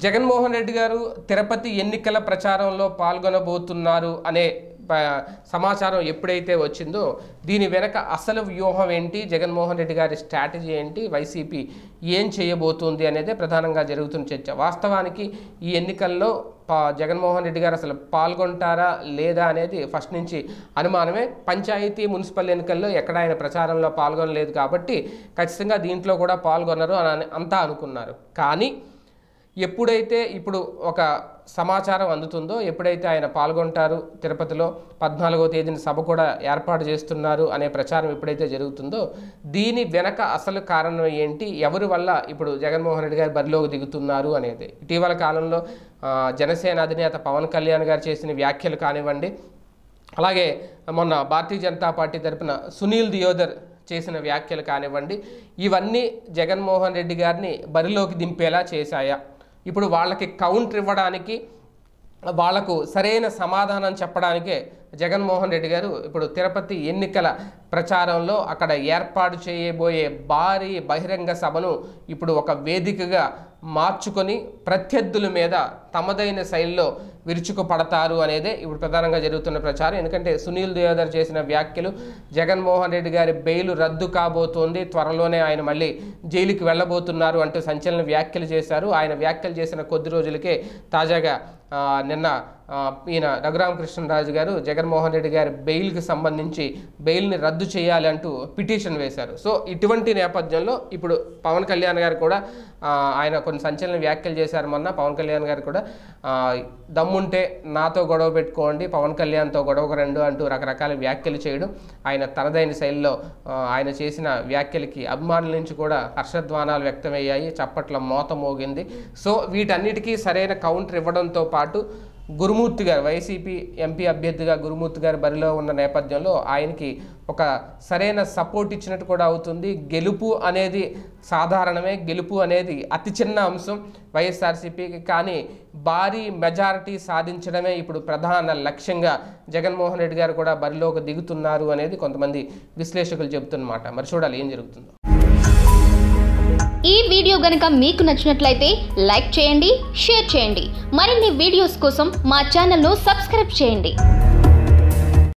జగన్మోహన్ రెడ్డి గారు తిరుపతి ఎన్నికల ప్రచారంలో పాల్గొనబోతున్నారు అనే ప- సమాచారం ఎప్పుడైతే వచ్చిందో దీని వెనక అసలు వ్యూహం ఏంటి జగన్మోహన్ రెడ్డి గారి స్ట్రాటజీ ఏంటి వైసీపీ ఏం చేయబోతుంది అనేది ప్రధానంగా జరుగుతున్న చర్చ వాస్తవానికి ఈ ఎన్నికల్లో పా- జగన్మోహన్ రెడ్డి గారు అసలు పాల్గొంటారా లేదా అనేది ఫస్ట్ నుంచి అనుమానమే పంచాయతీ మున్సిపల్ ఎన్నికల్లో ఎక్కడ ఆయన ప్రచారంలో పాల్గొనలేదు కాబట్టి ఖచ్చితంగా దీంట్లో కూడా పాల్గొన్నారు అని అంతా అనుకున్నారు కానీ ఎప్పుడైతే ఇప్పుడు ఒక సమాచారం అందుతుందో ఎప్పుడైతే ఆయన పాల్గొంటారు తిరుపతిలో పద్నాలుగో తేదీన సభ కూడా ఏర్పాటు చేస్తున్నారు అనే ప్రచారం ఎప్పుడైతే జరుగుతుందో దీని వెనక అసలు కారణం ఏంటి ఎవరి వల్ల ఇప్పుడు జగన్మోహన్ రెడ్డి గారు బరిలోకి దిగుతున్నారు అనేది ఇటీవల కాలంలో ఆ, జనసేన అధినేత పవన్ కళ్యాణ్ గారు చేసిన వ్యాఖ్యలు కానివ్వండి అలాగే మొన్న భారతీయ జనతా పార్టీ తరపున సునీల్ దియోదర్ చేసిన వ్యాఖ్యలు కానివ్వండి ఇవన్నీ జగన్మోహన్ రెడ్డి గారిని బరిలోకి దింపేలా చేశాయా ఇప్పుడు వాళ్ళకి కౌంటర్ ఇవ్వడానికి వాళ్లకు సరైన సమాధానం చెప్పడానికే జగన్మోహన్ రెడ్డి గారు ఇప్పుడు తిరుపతి ఎన్నికల ప్రచారంలో అక్కడ ఏర్పాటు చేయబోయే భారీ బహిరంగ సభను ఇప్పుడు ఒక వేదికగా మార్చుకొని ప్రత్యర్థుల మీద తమదైన శైలిలో విరుచుకుపడతారు అనేదే ఇప్పుడు ప్రధానంగా జరుగుతున్న ప్రచారం ఎందుకంటే సునీల్ దేవదర్ చేసిన వ్యాఖ్యలు జగన్మోహన్ రెడ్డి గారి బెయిల్ రద్దు కాబోతోంది త్వరలోనే ఆయన మళ్ళీ జైలుకి వెళ్ళబోతున్నారు అంటూ సంచలన వ్యాఖ్యలు చేశారు ఆయన వ్యాఖ్యలు చేసిన కొద్ది రోజులకే తాజాగా ఆ, నిన్న ఆ, ఈయన రఘురామకృష్ణరాజు గారు జగన్మోహన్ రెడ్డి గారి బెయిల్కి సంబంధించి బెయిల్ని రద్దు చేయాలి అంటూ పిటిషన్ వేశారు సో ఇటువంటి నేపథ్యంలో ఇప్పుడు పవన్ కళ్యాణ్ గారు కూడా ఆ, ఆయన కొన్ని సంచలన వ్యాఖ్యలు చేశారు మొన్న పవన్ కళ్యాణ్ గారు కూడా ఆ, దమ్ముంటే నాతో గొడవ పెట్టుకోండి పవన్ కళ్యాణ్తో గొడవకు రెండు అంటూ రకరకాల వ్యాఖ్యలు చేయడం ఆయన తనదైన శైలిలో ఆ, ఆయన చేసిన వ్యాఖ్యలకి అభిమానుల నుంచి కూడా హర్షధ్వానాలు వ్యక్తమయ్యాయి చప్పట్ల మోత మోగింది సో వీటన్నిటికీ సరైన కౌంటర్ ఇవ్వడంతో పాటు గురుమూర్తి గారు వైసీపీ ఎంపీ అభ్యర్థిగా గురుమూర్తి గారు బరిలో ఉన్న నేపథ్యంలో ఆయనకి ఒక సరైన సపోర్ట్ ఇచ్చినట్టు కూడా అవుతుంది గెలుపు అనేది సాధారణమే గెలుపు అనేది అతి చిన్న అంశం వైఎస్ఆర్సీపీకి కానీ భారీ మెజారిటీ సాధించడమే ఇప్పుడు ప్రధాన లక్ష్యంగా జగన్మోహన్ రెడ్డి గారు కూడా బరిలోకి దిగుతున్నారు అనేది కొంతమంది విశ్లేషకులు చెబుతున్నమాట మరి చూడాలి ఏం జరుగుతుందో ఈ వీడియో గనుక మీకు నచ్చినట్లయితే లైక్ చేయండి షేర్ చేయండి మరిన్ని వీడియోస్ కోసం మా ఛానల్ను సబ్స్క్రైబ్ చేయండి